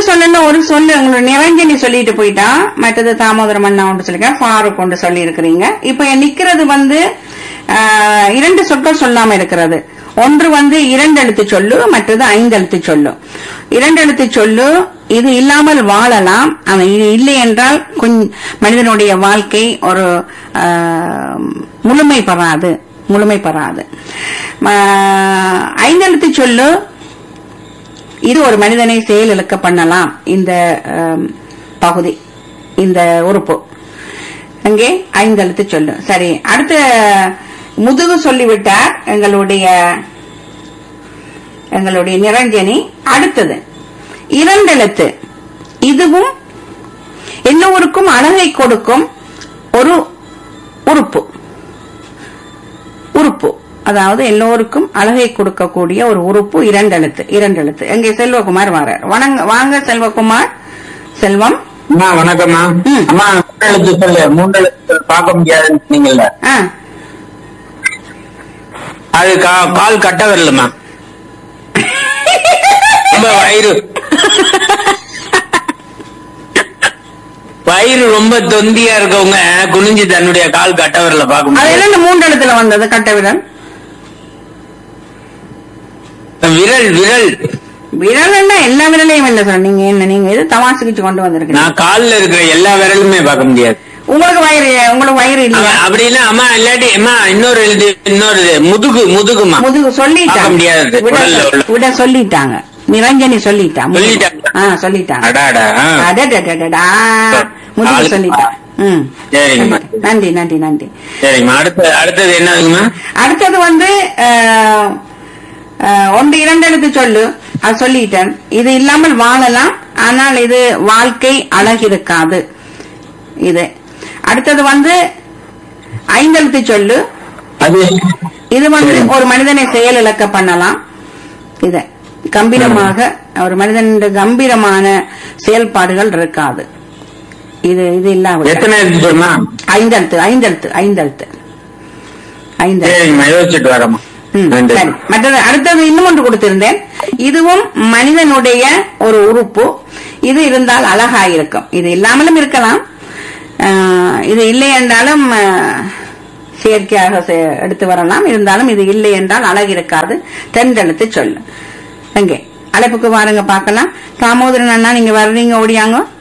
சொல்லல ஒரு சொல்லு உங்களோட நிரஞ்சனி சொல்லிட்டு போயிட்டா மற்றது தாமோதரம் அண்ணா ஒன்று சொல்லிருக்கேன் ஃபாரூக் ஒன்று சொல்லி இருக்கிறீங்க இப்ப நிக்கிறது வந்து ஆஹ், இரண்டு சொற்கள் சொல்லாம இருக்கிறது ஒன்று வந்து இரண்டு எழுத்து சொல்லு மற்றது ஐந்து எழுத்து சொல்லு இரண்டு எழுத்து சொல்லு இது இல்லாமல் வாழலாம் ஆனா இது இல்லை என்றால் கொஞ்ச மனிதனுடைய வாழ்க்கை ஒரு ஆஹ், முழுமை பெறாது முழுமை பெறாது ஆஹ், ஐந்து எழுத்து சொல்லு இது ஒரு மனிதனை செயலிழக்க பண்ணலாம் இந்த ஆம், பகுதி இந்த உறுப்பு அங்கே ஐந்தெழுத்து சொல்லு சரி அடுத்த முதுகு சொல்லிவிட்டார் எங்களுடைய எங்களுடைய நிரஞ்சனி அடுத்தது இரண்டெழுத்து இதுவும் எல்லோருக்கும் அழகை கொடுக்கும் ஒரு உறுப்பு உறுப்பு அதாவது எல்லோருக்கும் அழகை கொடுக்கக்கூடிய ஒரு உறுப்பு இரண்டெழுத்து இரண்டெழுத்து எங்கே செல்வகுமார் வரார் வணங்க வாங்க செல்வகுமார் செல்வம் அம்மா வணக்கம்மா ம். அம்மா மூன்றெழுத்து சொல்லு மூன்றெழுத்து பார்க்க முடியாதுன்னு சொன்னீங்கல்ல ஆ அது கா- கால் கட்ட வரலம்மா ரொம்ப வயிறு வயிறு ரொம்ப தொந்தியா இருக்கவங்க குனிஞ்சு தன்னுடைய கால் கட்ட வரல பார்க்க அது முடியாது என்ன மூன்றெழுத்துல வந்தது கட்ட விரல் விரல் விரல் விரல்னா எல்லா விரலையும் இல்ல சார் நீங்க என்ன நீங்க எது தமாசுக்கிச்சு கொண்டு வந்திருக்கீங்க நான் கால்ல இருக்கிற எல்லா விரலுமே பார்க்க முடியாது உங்களுக்கு வயிறு உங்களுக்கு வயிறு இல்லையா அவ- அப்படின்னா அம்மா இல்லாட்டி அம்மா இன்னொரு எழுது இன்னொரு இது, முதுகு முதுகுமா முதுகு சொல்லிட்டாங்க பார்க்க முடியாது. விட உடல்ல உள்ள. விட சொல்லிட்டாங்க நிரஞ்சனி சொல்லிட்டா முதுகு. சொல்லிட்டாங்க. ஆ சொல்லிட்டாங்க அடாடா ஆ. அடடடடடா. முதுகு ஆளு- சொல்லிட்டா ம் சரிங்கம்மா நன்றி நன்றி நன்றி சரிங்கம்மா அடுத்து அடுத்தது என்னதுங்கம்மா அடுத்தது வந்து அஹ், அஹ், ஒன்று இரண்டு எழுத்து சொல்லு அது சொல்லிட்டேன் இது இல்லாமல் வாழலாம் ஆனால் இது வாழ்க்கை அழகிருக்காது இது அடுத்தது வந்து ஐந்தெழுத்து சொல்லு அது இது வந்து சரி. ஒரு மனிதனை செயலிழக்க பண்ணலாம் இத கம்பீரமாக ஒரு மனிதன் கம்பீரமான செயல்பாடுகள் இருக்காது இது இது இல்லாமல் எத்தனை எழுத்து சொல்லுமா ஐந்தெழுத்து ஐந்தெழுத்து ஐந்தெழுத்து ஐந்தெழுத்து சரிங்கம்மா யோசிச்சுட்டு வரேம்மா ம், நன்றி சரி மற்றது அடுத்தது இன்னும் ஒன்று கொடுத்திருந்தேன் இதுவும் மனிதனுடைய ஒரு உறுப்பு இது இருந்தால் அழகாயிருக்கும் இது இல்லாமலும் இருக்கலாம் ஆஹ், இது இல்லை என்றாலும் ஆஹ், செயற்கையாக செ- எடுத்து வரலாம் இருந்தாலும் இது இல்லை என்றால் அழகு இருக்காது தென்றெழுத்து சொல்லு எங்கே அழைப்புக்கு வாருங்க பார்க்கலாம் தாமோதரன் அண்ணா நீங்க வர்றீங்க ஓடியாங்க